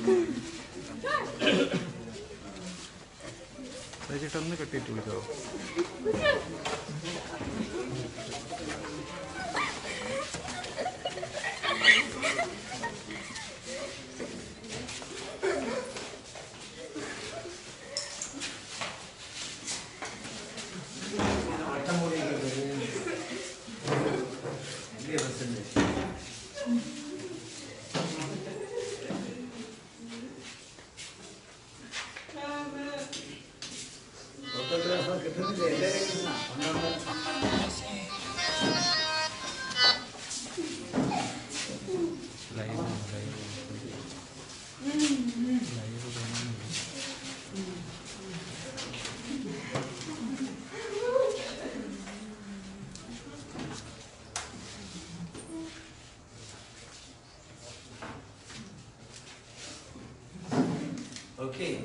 ചേട്ടൊന്ന് കെട്ടിയിട്ട് വിളിക്കാവോ live live live കാണുന്നുണ്ട് Okay.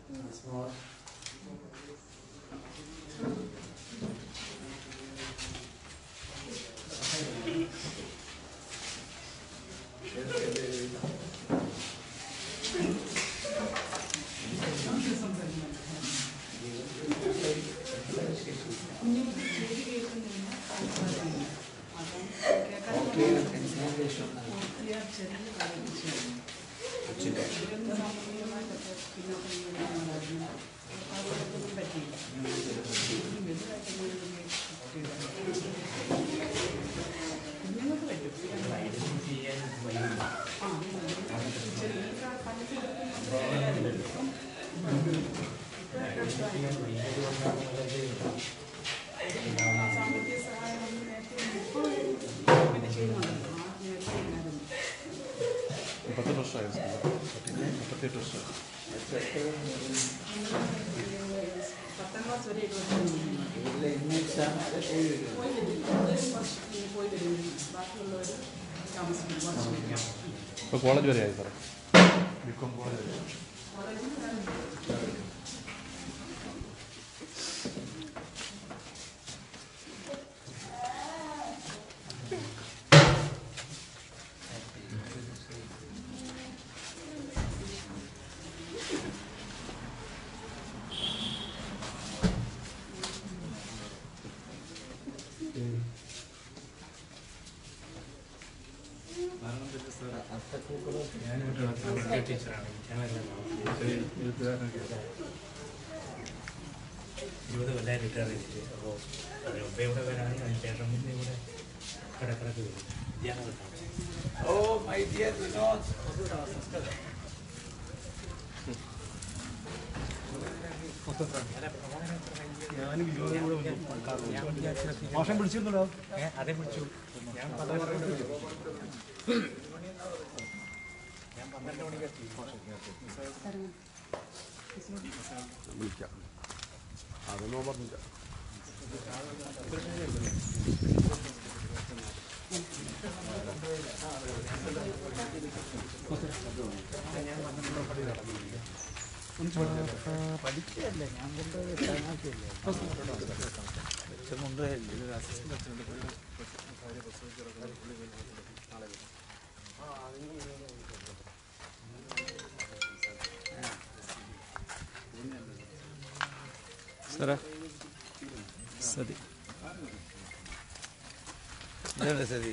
മുപ്പത്തെട്ട് വർഷമായി സ്കൂളിൽ മുപ്പത്തെട്ട് വർഷമായി പത്താം ക്ലാസ് വരെ പോയി വരും ബാക്കിയുള്ളവർ താമസിക്കും കുറച്ച് പേര്. ഇപ്പോൾ കോളേജ് വരെ ആയി സാറേ ബികോം കോളേജ് വരെ ഇരുപത് കൊല്ലം റിട്ടയർ ചെയ്തിട്ട് അപ്പോൾ മുമ്പേ ഇവിടെ വരാണെങ്കിൽ അതിന് ശേഷം പിന്നെ ഇവിടെ കിടക്കിടക്ക് വരും ഇതാണ് Oh, my dear Vinod. ഞാനും വിനോദം കൂടെ വന്നു മാഷം പിടിച്ചിരുന്നല്ലോ അതേ വിളിച്ചു ഞാൻ പന്ത്രണ്ട് മണിക്ക് ഞാൻ പന്ത്രണ്ട് മണിക്ക് എത്തി വിളിക്കാം അതൊന്നും പറഞ്ഞില്ല പഠിക്കുകയല്ല ഞാൻ കൊണ്ടുപോയി സ്ഥാനാർത്ഥിയല്ലേ കൊണ്ടുപോയല്ലേ അസിസ്റ്റന്റ് സാറേ സതി ഇതാണ് സതി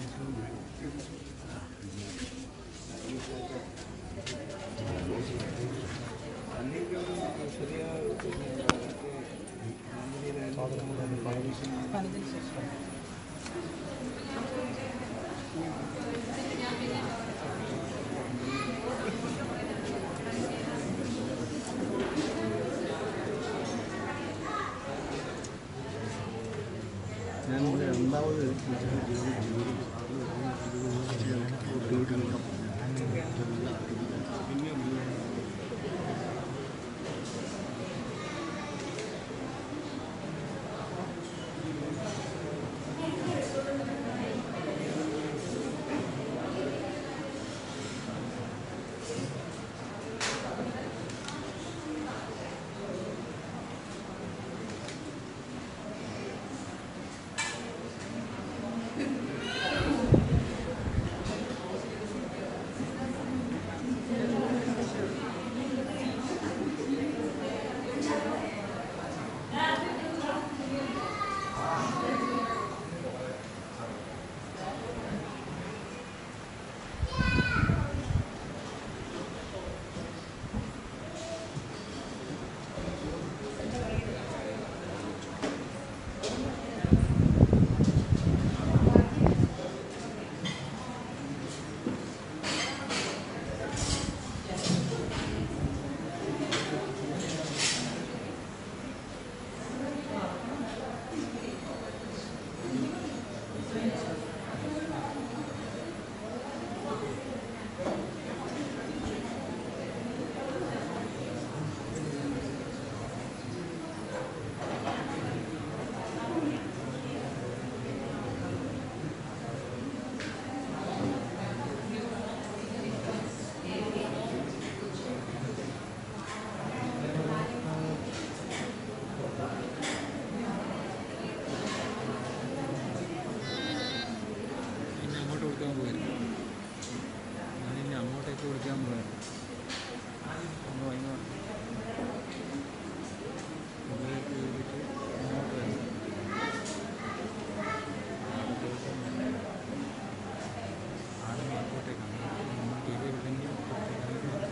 ആ പണിതിന് ശേഷം ഞാൻ രണ്ടാമത് പിന്നെ അങ്ങോട്ട് കൊടുക്കാൻ പോകായിരുന്നു ഞാൻ ഇനി അങ്ങോട്ടേക്ക് കൊടുക്കാൻ പോകായിരുന്നു ഒന്ന് വാങ്ങി മുകളിലേക്ക് കയറിയിട്ട് അങ്ങോട്ട് വരണം ആദ്യം അങ്ങോട്ടേക്കാണ് നമ്മൾ കയറി വിടുന്നെങ്കിൽ അപ്പുറത്തേക്കാണ്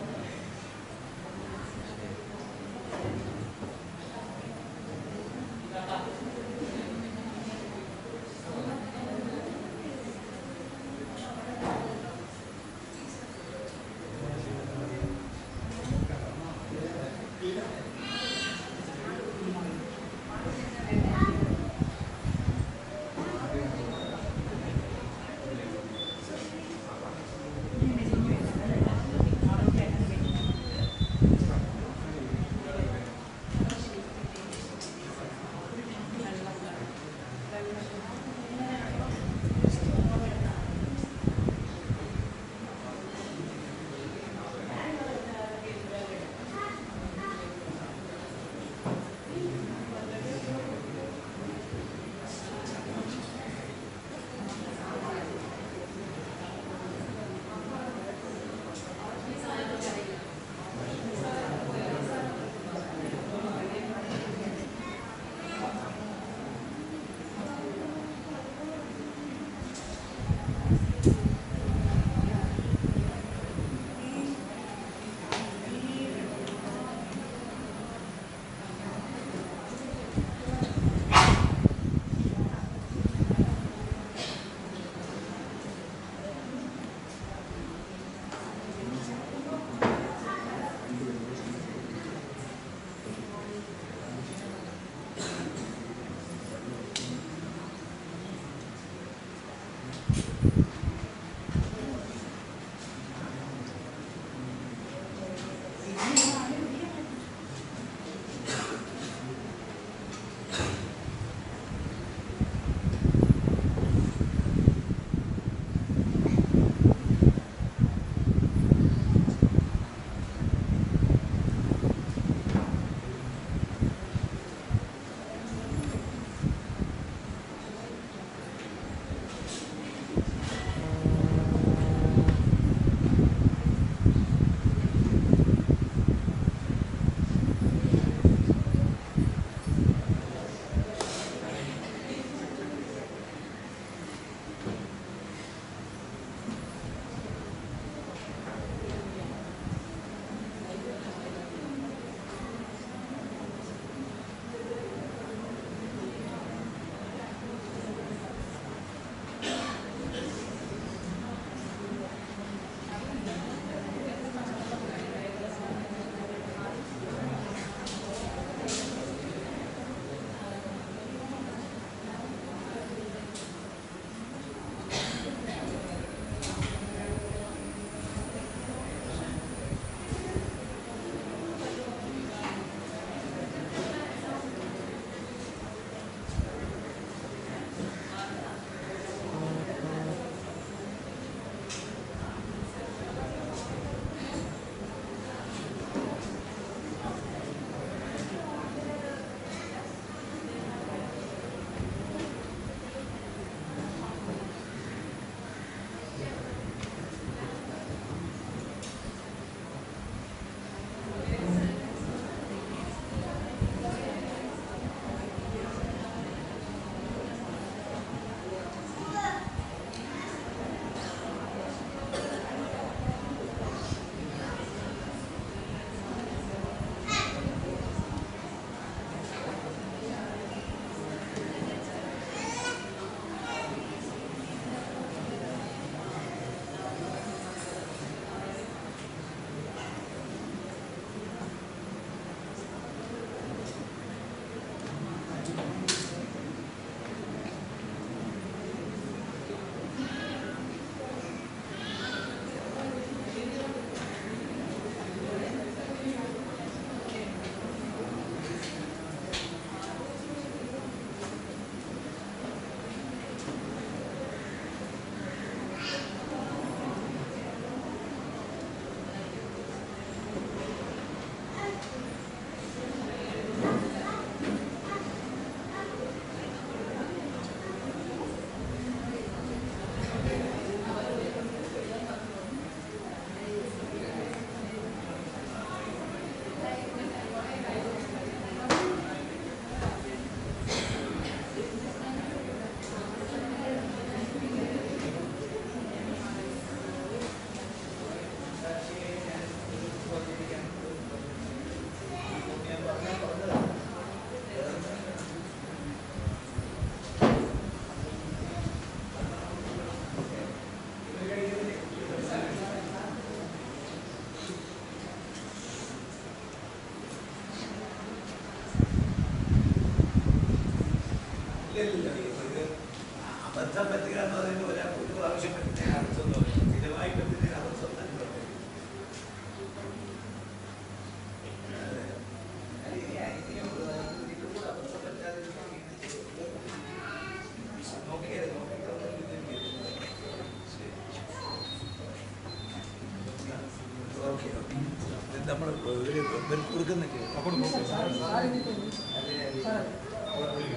ഇല്ലില്ല. ഇത് അബദ്ധം പറ്റുക എന്ന് പറയുമ്പോൾ ഒരാൾ ഒരു പ്രാവശ്യം പറ്റുന്ന അർത്ഥം എന്ന് പറയും സ്ഥിരമായി പറ്റുന്ന അർത്ഥം തന്നെ പറയും. അതെ. ഇനി ഇനി ഇതിലും കൂടെ അബദ്ധം പറ്റാതിരിക്കാൻ ഇങ്ങനെ ചെയ്തു. നോക്കിയാലേ നോക്കിയിട്ട് ശരി ഓക്കെ ഓക്കെ നമ്മൾ ഒരു കുറുക്കുന്നില്ല അപ്പോൾ അതെ